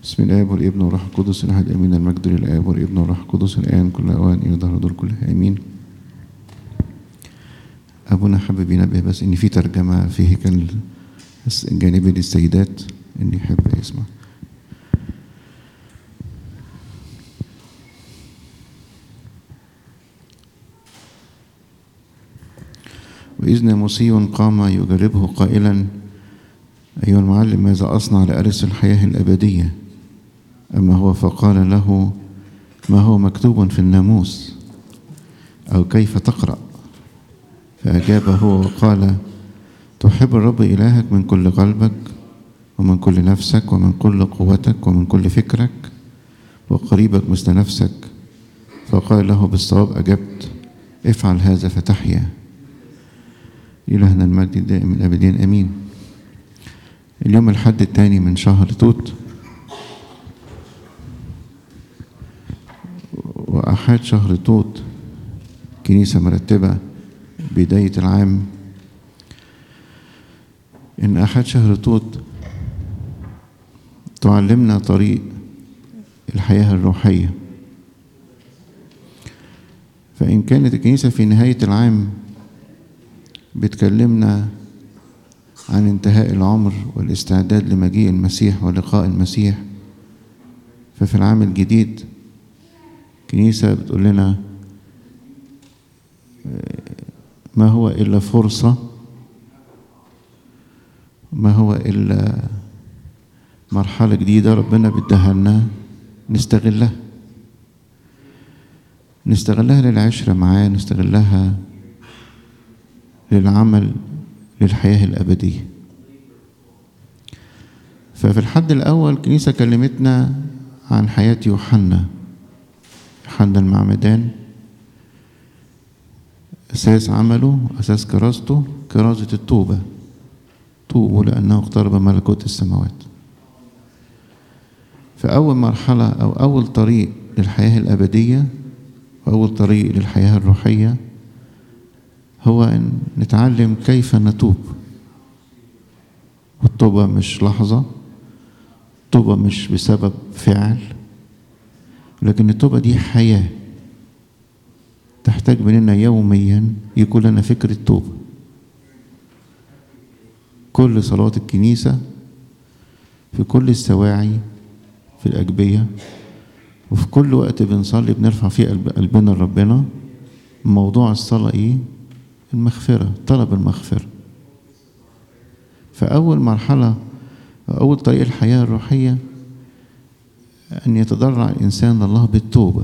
بسم الآب والابن والروح القدس الأحد آمين المجد للآب والابن والروح القدس الآن كل أوان إلى ظهر دول كلها آمين أبونا حابب ينبه بس إن في ترجمة في هيكل جانبي للسيدات إن يحب يسمع وإذ ناموسي قام يجربه قائلا أيها المعلم ماذا أصنع لأرث الحياة الأبدية أما هو فقال له ما هو مكتوب في الناموس أو كيف تقرأ فأجاب هو وقال تحب الرب إلهك من كل قلبك ومن كل نفسك ومن كل قوتك ومن كل فكرك وقريبك مثل نفسك فقال له بالصواب أجبت افعل هذا فتحيا إلهنا المجد الدائم الأبدين أمين اليوم الحد الثاني من شهر توت وأحد شهر توت كنيسة مرتبة بداية العام إن أحد شهر توت تعلمنا طريق الحياة الروحية فإن كانت الكنيسة في نهاية العام بتكلمنا عن انتهاء العمر والاستعداد لمجيء المسيح ولقاء المسيح ففي العام الجديد كنيسة بتقول لنا ما هو إلا فرصة ما هو إلا مرحلة جديدة ربنا بيديها لنا نستغلها نستغلها للعشرة معاه نستغلها للعمل للحياة الأبدية ففي الحد الأول كنيسة كلمتنا عن حياة يوحنا يوحنا المعمدان أساس عمله أساس كراسته كرازة التوبة توبوا لأنه اقترب ملكوت السماوات فأول مرحلة أو أول طريق للحياة الأبدية وأول طريق للحياة الروحية هو أن نتعلم كيف نتوب والتوبة مش لحظة التوبة مش بسبب فعل لكن التوبة دي حياة تحتاج مننا يوميا يكون لنا فكر التوبة كل صلاة الكنيسة في كل السواعي في الأجبية وفي كل وقت بنصلي بنرفع فيه قلبنا لربنا موضوع الصلاة إيه؟ المغفرة طلب المغفرة فأول مرحلة أول طريق الحياة الروحية أن يتضرع الإنسان الله بالتوبة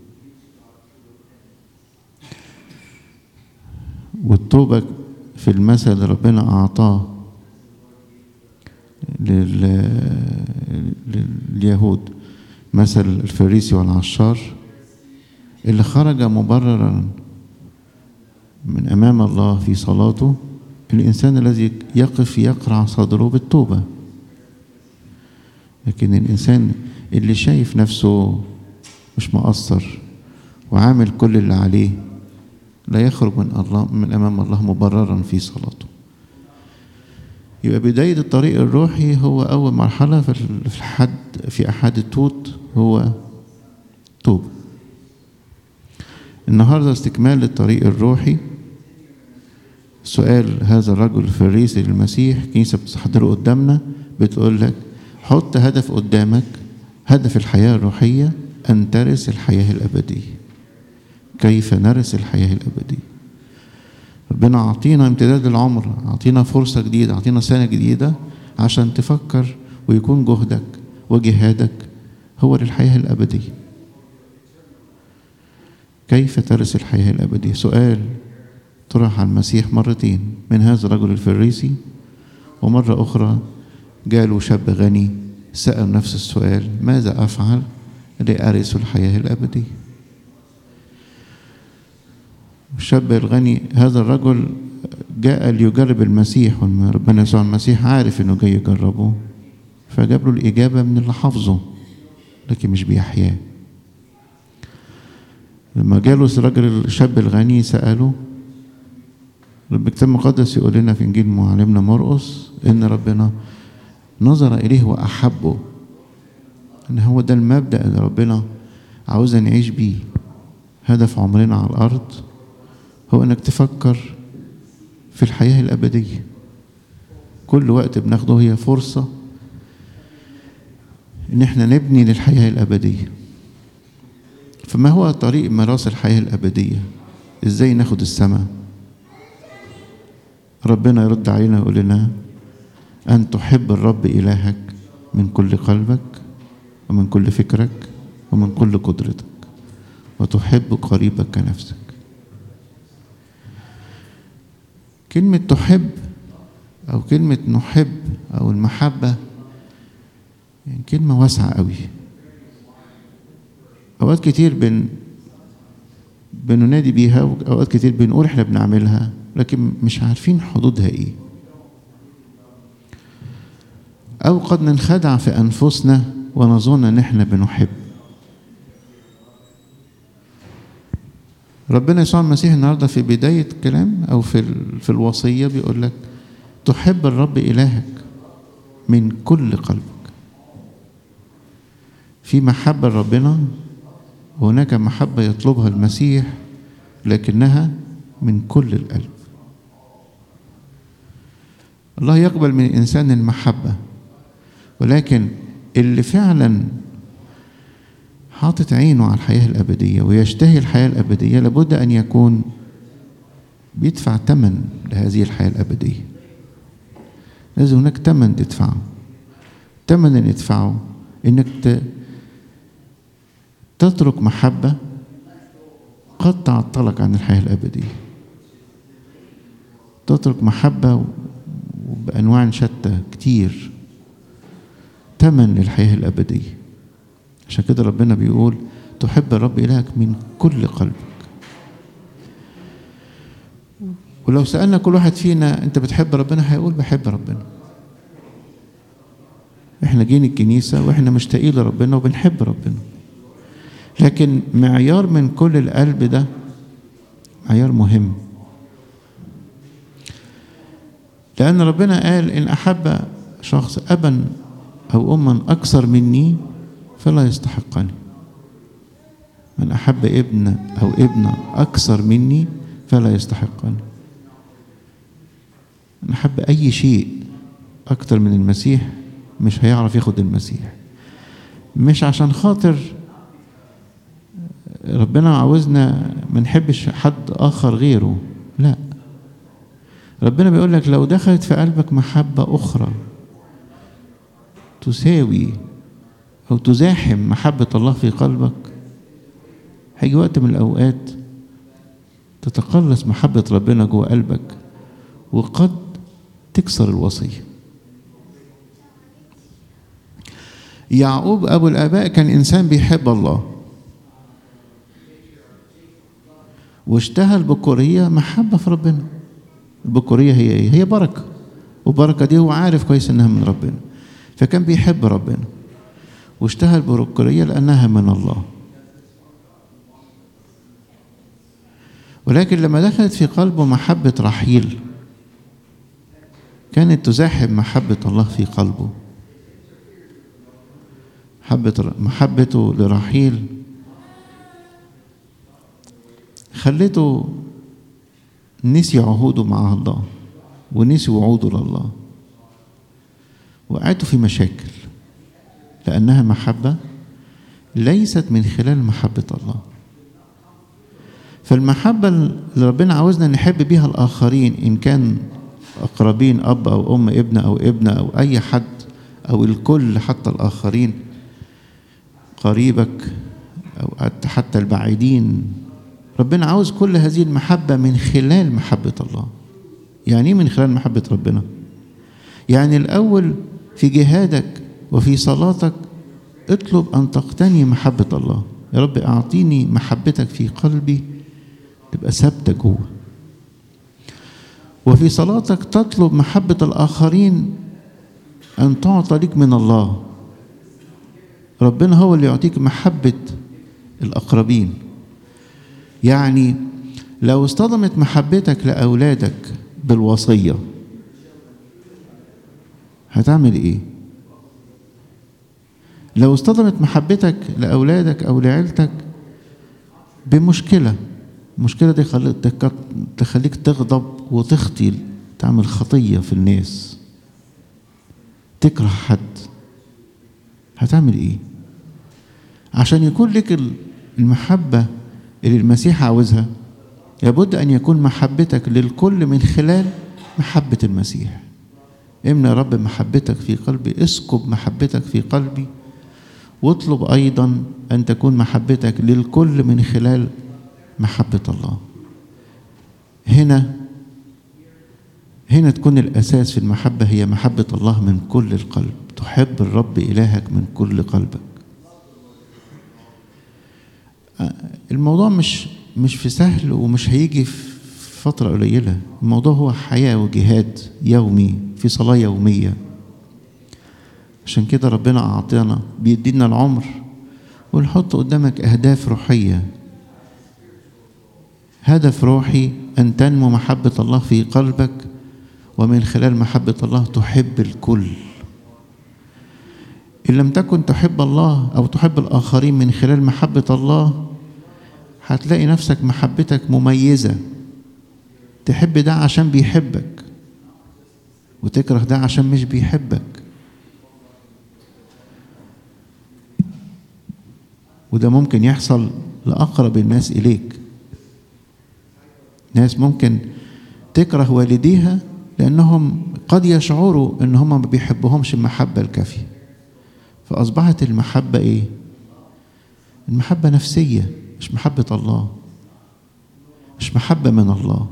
والتوبة في المثل اللي ربنا أعطاه لليهود مثل الفريسي والعشار اللي خرج مبررا من أمام الله في صلاته الإنسان الذي يقف يقرع صدره بالتوبة لكن الإنسان اللي شايف نفسه مش مقصر وعامل كل اللي عليه لا يخرج من الله من أمام الله مبررا في صلاته يبقى بداية الطريق الروحي هو أول مرحلة في الحد في أحد التوت هو توبة النهاردة استكمال للطريق الروحي سؤال هذا الرجل الفريسي للمسيح كنيسة بتستحضره قدامنا بتقول لك حط هدف قدامك هدف الحياة الروحية أن ترث الحياة الأبدية كيف نرث الحياة الأبدية ربنا أعطينا امتداد العمر أعطينا فرصة جديدة أعطينا سنة جديدة عشان تفكر ويكون جهدك وجهادك هو للحياة الأبدية كيف ترث الحياة الأبدية سؤال طرح على المسيح مرتين من هذا الرجل الفريسي ومرة أخرى جاله شاب غني سأل نفس السؤال ماذا أفعل لأرث الحياة الأبدية الشاب الغني هذا الرجل جاء ليجرب المسيح ربنا يسوع المسيح عارف انه جاي يجربه فجاب له الإجابة من اللي حافظه لكن مش بيحياه لما جاله الراجل الشاب الغني سأله الكتاب المقدس يقول لنا في انجيل معلمنا مرقس ان ربنا نظر اليه واحبه ان هو ده المبدأ اللي ربنا عاوزنا نعيش بيه هدف عمرنا على الأرض هو انك تفكر في الحياة الأبدية كل وقت بناخده هي فرصة ان احنا نبني للحياة الأبدية فما هو طريق ميراث الحياة الأبدية ازاي ناخد السماء ربنا يرد علينا ويقول لنا أن تحب الرب إلهك من كل قلبك ومن كل فكرك ومن كل قدرتك وتحب قريبك كنفسك كلمة تحب أو كلمة نحب أو المحبة يعني كلمة واسعة قوي أوقات كتير بن بننادي بيها وأوقات كتير بنقول إحنا بنعملها لكن مش عارفين حدودها إيه أو قد ننخدع في أنفسنا ونظن إن إحنا بنحب ربنا يسوع المسيح النهارده في بداية كلام أو في في الوصية بيقول لك تحب الرب إلهك من كل قلبك في محبة لربنا وهناك محبة يطلبها المسيح لكنها من كل القلب الله يقبل من الإنسان المحبة ولكن اللي فعلا حاطط عينه على الحياة الأبدية ويشتهي الحياة الأبدية لابد أن يكون بيدفع ثمن لهذه الحياة الأبدية لازم هناك ثمن تدفعه ثمن اللي تدفعه انك ت... تترك محبة قد تعطلك عن الحياة الأبدية تترك محبة بأنواع شتى كتير ثمن للحياة الأبدية عشان كده ربنا بيقول تحب الرب إلهك من كل قلبك ولو سألنا كل واحد فينا أنت بتحب ربنا هيقول بحب ربنا احنا جينا الكنيسة واحنا مشتاقين لربنا وبنحب ربنا لكن معيار من كل القلب ده معيار مهم لأن ربنا قال إن أحب شخص أبا أو أما أكثر مني فلا يستحقني من أحب ابن أو ابنة أكثر مني فلا يستحقني من أحب أي شيء أكثر من المسيح مش هيعرف ياخد المسيح مش عشان خاطر ربنا عاوزنا ما نحبش حد آخر غيره لا ربنا بيقول لك لو دخلت في قلبك محبة أخرى تساوي أو تزاحم محبة الله في قلبك هيجي وقت من الأوقات تتقلص محبة ربنا جوه قلبك وقد تكسر الوصية يعقوب أبو الآباء كان إنسان بيحب الله واشتهى البكورية محبة في ربنا البكورية هي إيه؟ هي بركة وبركة دي هو عارف كويس إنها من ربنا فكان بيحب ربنا واشتهى البروكرية لأنها من الله ولكن لما دخلت في قلبه محبة رحيل كانت تزاحم محبة الله في قلبه محبة محبته لرحيل خلته نسي عهوده مع الله ونسي وعوده لله وقعته في مشاكل لأنها محبة ليست من خلال محبة الله فالمحبة اللي ربنا عاوزنا نحب بيها الآخرين إن كان أقربين أب أو أم ابن أو ابنة أو أي حد أو الكل حتى الآخرين قريبك أو حتى البعيدين ربنا عاوز كل هذه المحبة من خلال محبة الله يعني إيه من خلال محبة ربنا يعني الأول في جهادك وفي صلاتك اطلب أن تقتني محبة الله يا رب أعطيني محبتك في قلبي تبقى ثابتة جوه وفي صلاتك تطلب محبة الآخرين أن تعطى لك من الله ربنا هو اللي يعطيك محبة الأقربين يعني لو اصطدمت محبتك لأولادك بالوصية هتعمل إيه؟ لو اصطدمت محبتك لأولادك أو لعيلتك بمشكلة المشكلة دي تخليك تغضب وتخطي تعمل خطية في الناس تكره حد هتعمل ايه عشان يكون لك المحبة اللي المسيح عاوزها لابد أن يكون محبتك للكل من خلال محبة المسيح امنى يا رب محبتك في قلبي اسكب محبتك في قلبي واطلب أيضا أن تكون محبتك للكل من خلال محبة الله هنا هنا تكون الأساس في المحبة هي محبة الله من كل القلب تحب الرب إلهك من كل قلبك الموضوع مش مش في سهل ومش هيجي في فترة قليلة الموضوع هو حياة وجهاد يومي في صلاة يومية عشان كده ربنا أعطانا بيدينا العمر ونحط قدامك أهداف روحية هدف روحي أن تنمو محبة الله في قلبك ومن خلال محبة الله تحب الكل إن لم تكن تحب الله أو تحب الآخرين من خلال محبة الله هتلاقي نفسك محبتك مميزة تحب ده عشان بيحبك وتكره ده عشان مش بيحبك وده ممكن يحصل لأقرب الناس إليك ناس ممكن تكره والديها لأنهم قد يشعروا إن هم ما بيحبهمش المحبة الكافية فأصبحت المحبة إيه؟ المحبة نفسية مش محبة الله مش محبة من الله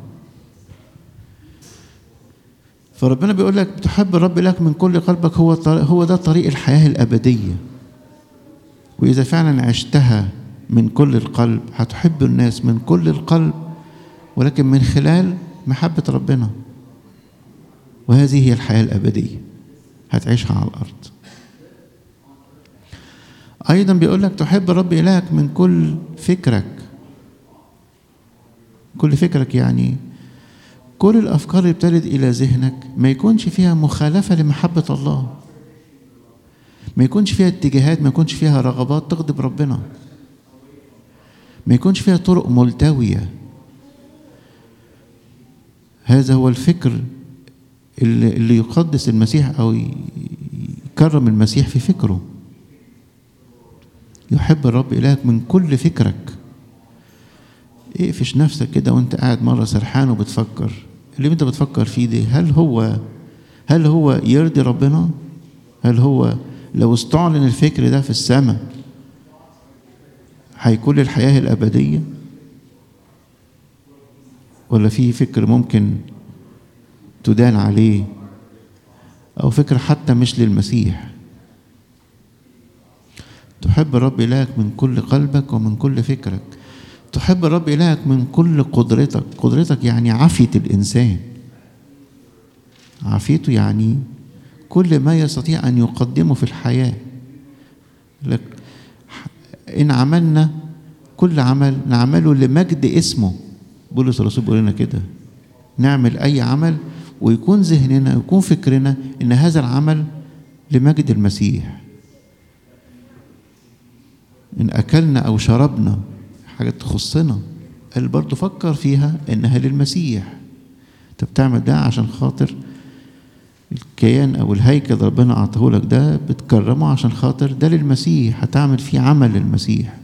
فربنا بيقول لك تحب الرب لك من كل قلبك هو هو ده طريق الحياة الأبدية وإذا فعلا عشتها من كل القلب هتحب الناس من كل القلب ولكن من خلال محبة ربنا وهذه هي الحياة الأبدية هتعيشها على الأرض أيضا بيقول لك تحب الرب إلهك من كل فكرك كل فكرك يعني كل الأفكار اللي بترد إلى ذهنك ما يكونش فيها مخالفة لمحبة الله ما يكونش فيها اتجاهات ما يكونش فيها رغبات تغضب ربنا ما يكونش فيها طرق ملتوية هذا هو الفكر اللي, اللي يقدس المسيح أو يكرم المسيح في فكره يحب الرب إلهك من كل فكرك اقفش نفسك كده وانت قاعد مرة سرحان وبتفكر اللي انت بتفكر فيه ده هل هو هل هو يرضي ربنا هل هو لو استعلن الفكر ده في السماء هيكون الحياة الأبدية ولا في فكر ممكن تدان عليه أو فكر حتى مش للمسيح تحب الرب إلهك من كل قلبك ومن كل فكرك تحب الرب إلهك من كل قدرتك قدرتك يعني عافية الإنسان عافيته يعني كل ما يستطيع أن يقدمه في الحياة لك إن عملنا كل عمل نعمله لمجد اسمه بولس الرسول بيقول لنا كده نعمل أي عمل ويكون ذهننا ويكون فكرنا إن هذا العمل لمجد المسيح إن أكلنا أو شربنا حاجات تخصنا قال برضه فكر فيها إنها للمسيح أنت بتعمل ده عشان خاطر الكيان أو الهيكل ربنا أعطاه لك ده بتكرمه عشان خاطر ده للمسيح هتعمل فيه عمل للمسيح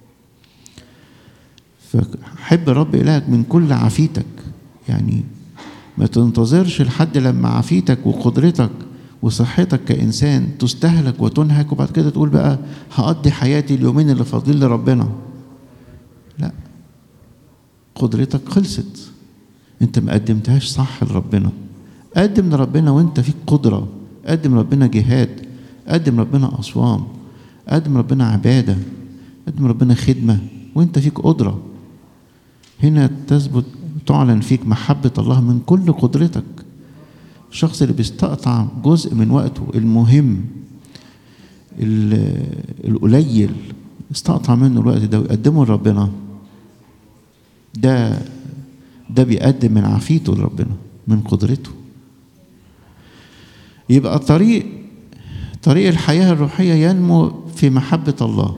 فحب رب إلهك من كل عافيتك يعني ما تنتظرش لحد لما عافيتك وقدرتك وصحتك كإنسان تستهلك وتنهك وبعد كده تقول بقى هقضي حياتي اليومين اللي فاضلين لربنا لا قدرتك خلصت انت ما قدمتهاش صح لربنا قدم لربنا وانت فيك قدرة قدم ربنا جهاد قدم ربنا أصوام قدم ربنا عبادة قدم ربنا خدمة وانت فيك قدرة هنا تثبت تعلن فيك محبة الله من كل قدرتك الشخص اللي بيستقطع جزء من وقته المهم القليل استقطع منه الوقت ده ويقدمه لربنا ده ده بيقدم من عافيته لربنا من قدرته يبقى الطريق طريق الحياة الروحية ينمو في محبة الله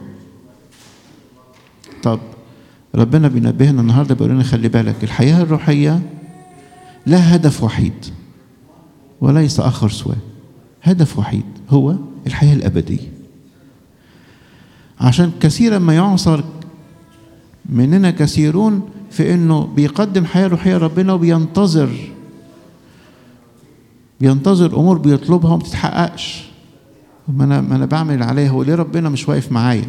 طب ربنا بينبهنا النهارده بيقول لنا خلي بالك الحياة الروحية لها هدف وحيد وليس آخر سواه هدف وحيد هو الحياة الأبدية عشان كثيرا ما يعصر مننا كثيرون في انه بيقدم حياه روحيه ربنا وبينتظر بينتظر امور بيطلبها وما بتتحققش ما انا ما انا بعمل اللي عليا هو ليه ربنا مش واقف معايا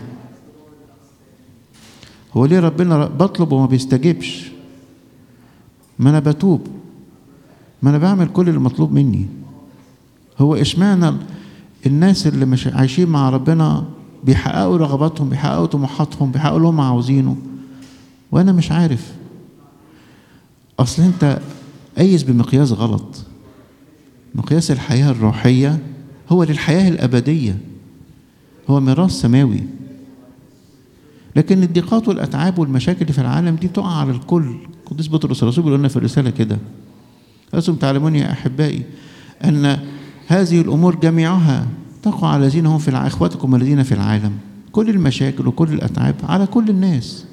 هو ليه ربنا بطلب وما بيستجيبش ما انا بتوب ما انا بعمل كل اللي مطلوب مني هو اشمعنى الناس اللي مش عايشين مع ربنا بيحققوا رغباتهم بيحققوا طموحاتهم بيحققوا اللي هم عاوزينه وانا مش عارف اصل انت قيس بمقياس غلط مقياس الحياه الروحيه هو للحياه الابديه هو ميراث سماوي لكن الضيقات والاتعاب والمشاكل اللي في العالم دي بتقع على الكل قديس بطرس الرسول بيقول لنا في الرساله كده لازم تعلمون يا احبائي ان هذه الامور جميعها تقع على الذين هم في الع... اخواتكم الذين في العالم كل المشاكل وكل الاتعاب على كل الناس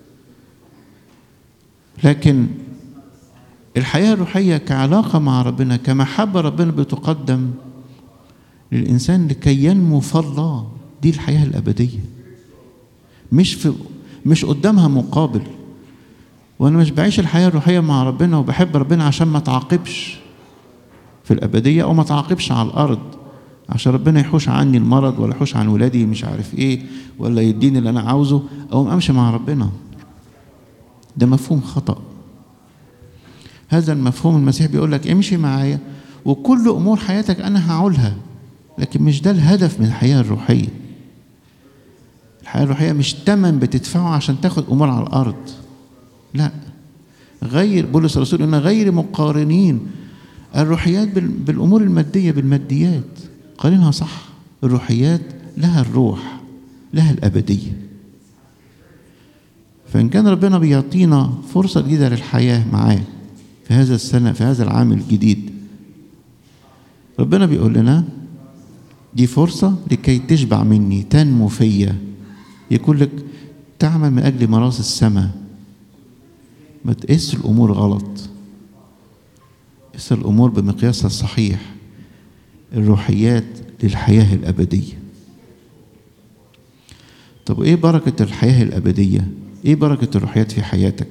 لكن الحياه الروحيه كعلاقه مع ربنا كمحبه ربنا بتقدم للانسان لكي ينمو في الله دي الحياه الابديه مش في مش قدامها مقابل وانا مش بعيش الحياه الروحيه مع ربنا وبحب ربنا عشان ما تعاقبش في الابديه او ما تعاقبش على الارض عشان ربنا يحوش عني المرض ولا يحوش عن ولادي مش عارف ايه ولا يديني اللي انا عاوزه او امشي مع ربنا ده مفهوم خطأ هذا المفهوم المسيح بيقول لك امشي معايا وكل امور حياتك انا هعولها لكن مش ده الهدف من الحياه الروحيه الحياه الروحيه مش تمن بتدفعه عشان تاخد امور على الارض لا غير بولس الرسول ان غير مقارنين الروحيات بالامور الماديه بالماديات قارنها صح الروحيات لها الروح لها الابديه فإن كان ربنا بيعطينا فرصة جديدة للحياة معاه في هذا السنة في هذا العام الجديد ربنا بيقول لنا دي فرصة لكي تشبع مني تنمو فيا يقول لك تعمل من أجل مراس السماء ما تقيس الأمور غلط قيس الأمور بمقياسها الصحيح الروحيات للحياة الأبدية طب إيه بركة الحياة الأبدية؟ ايه بركة الروحيات في حياتك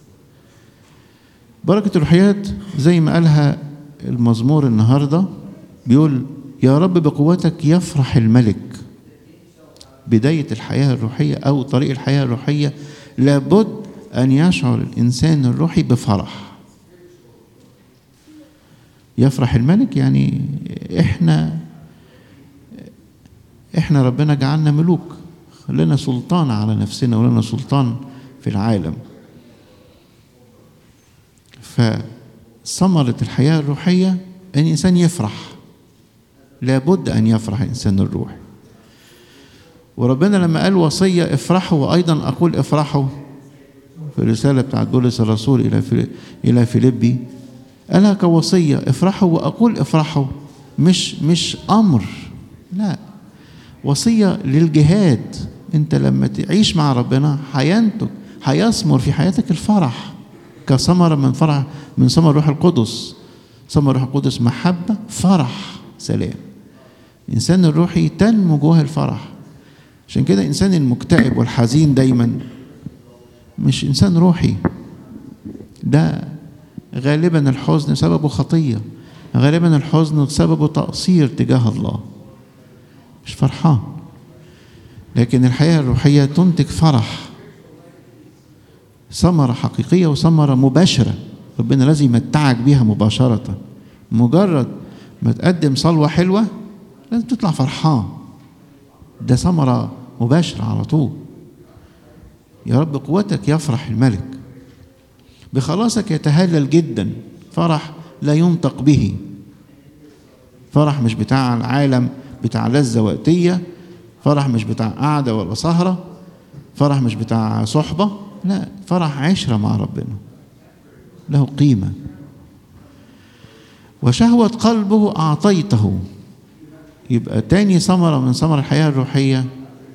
بركة الروحيات زي ما قالها المزمور النهاردة بيقول يا رب بقوتك يفرح الملك بداية الحياة الروحية أو طريق الحياة الروحية لابد أن يشعر الإنسان الروحي بفرح يفرح الملك يعني إحنا إحنا ربنا جعلنا ملوك لنا سلطان على نفسنا ولنا سلطان في العالم فثمرة الحياة الروحية أن الإنسان يفرح لابد أن يفرح الإنسان الروحي وربنا لما قال وصية افرحوا وأيضا أقول افرحوا في الرسالة بتاعت بولس الرسول إلى إلى فيليبي قالها كوصية افرحوا وأقول افرحوا مش مش أمر لا وصية للجهاد انت لما تعيش مع ربنا هينتج هيثمر في حياتك الفرح كثمرة من فرح من ثمر روح القدس ثمر روح القدس محبة فرح سلام الإنسان الروحي تنمو جواه الفرح عشان كده الإنسان المكتئب والحزين دايما مش إنسان روحي ده غالبا الحزن سببه خطية غالبا الحزن سببه تقصير تجاه الله مش فرحان لكن الحياة الروحية تنتج فرح ثمرة حقيقية وثمرة مباشرة ربنا لازم يمتعك بيها مباشرة مجرد ما تقدم صلوة حلوة لازم تطلع فرحان ده ثمرة مباشرة على طول يا رب قوتك يفرح الملك بخلاصك يتهلل جدا فرح لا ينطق به فرح مش بتاع العالم بتاع لذة وقتية فرح مش بتاع قعدة ولا سهرة فرح مش بتاع صحبة لا فرح عشرة مع ربنا له قيمة وشهوة قلبه أعطيته يبقى تاني ثمرة من ثمر الحياة الروحية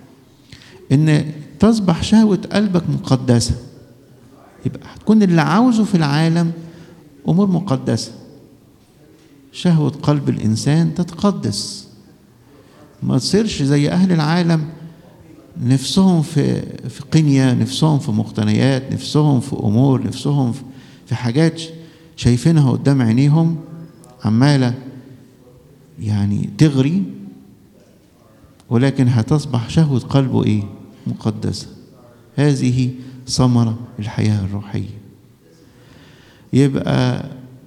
ان تصبح شهوة قلبك مقدسة يبقى هتكون اللي عاوزه في العالم امور مقدسة شهوة قلب الانسان تتقدس ما تصيرش زي اهل العالم نفسهم في في قنية نفسهم في مقتنيات نفسهم في امور نفسهم في حاجات شايفينها قدام عينيهم عمالة يعني تغري ولكن هتصبح شهوة قلبه ايه مقدسة هذه ثمرة الحياة الروحية يبقى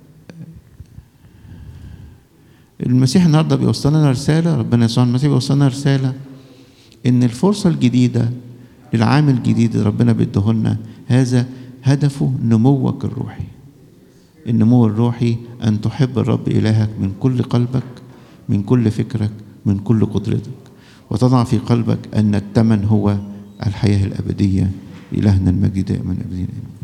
المسيح النهارده بيوصل لنا رسالة ربنا يسوع المسيح بيوصل لنا رسالة إن الفرصة الجديدة للعام الجديد اللي ربنا بيديه لنا هذا هدفه نموك الروحي النمو الروحي أن تحب الرب إلهك من كل قلبك من كل فكرك من كل قدرتك وتضع في قلبك أن الثمن هو الحياة الأبدية إلهنا المجد دائما أبدين آمين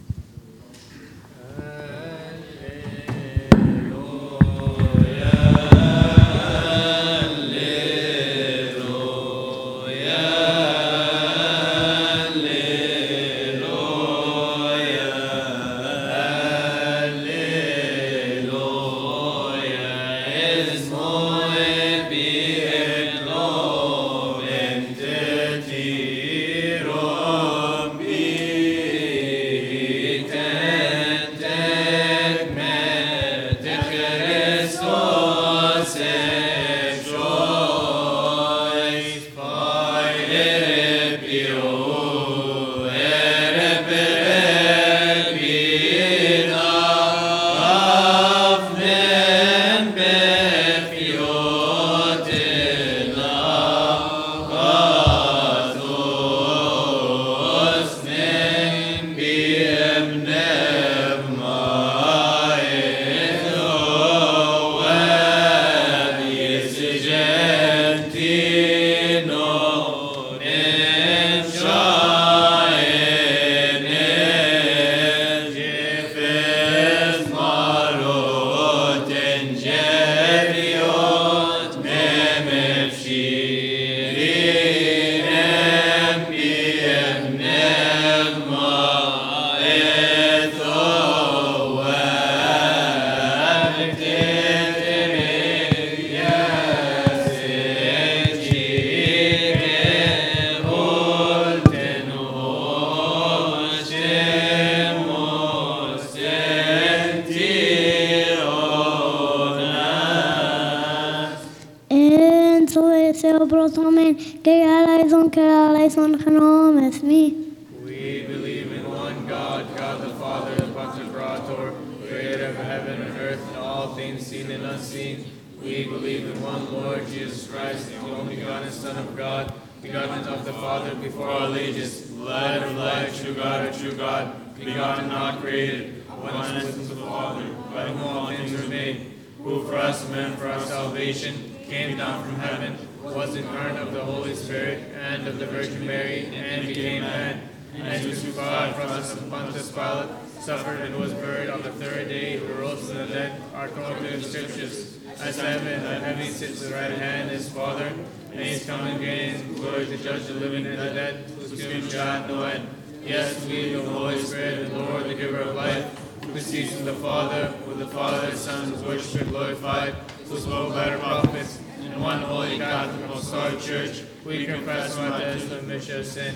We believe in one God, God the Father, the Pantocrator, creator of heaven and earth and all things seen and unseen. We believe in one Lord Jesus Christ, the only begotten Son of God, begotten of the Father before all ages, light of light, true God of true God, begotten, not created, one essence of the Father, by whom all things were made, who for us men, for our salvation, came down from heaven, was incarnate of the Holy Spirit and of the Virgin Mary, and became man, and was crucified for us of Pontius Pilate, suffered and was buried on the third day, rose from the dead, are according to the Scriptures, as heaven and heaven sits at the right hand his Father, and he is coming again in glory to judge the living and the dead, whose kingdom shall have no end. Yes, we, the Holy Spirit, the Lord, the giver of life, who proceeds from the Father, with the Father and Son, whose worship and glorified, who spoke by the prophets, in one holy Catholic Apostolic Church, we confess our debts and remission of sin.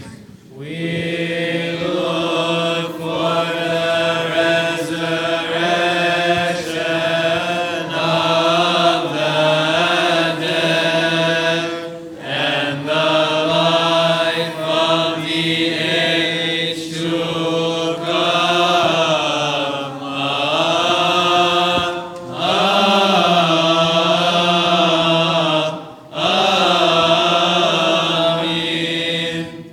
We look for the resurrection of the dead and the life of the age to come. Amen.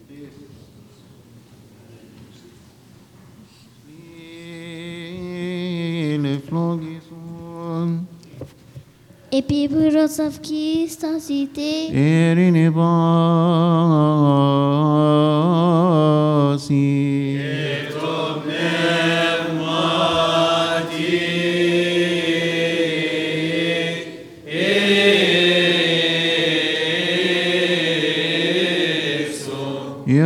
Flogison, Epibros of Christ en cité, Erineba,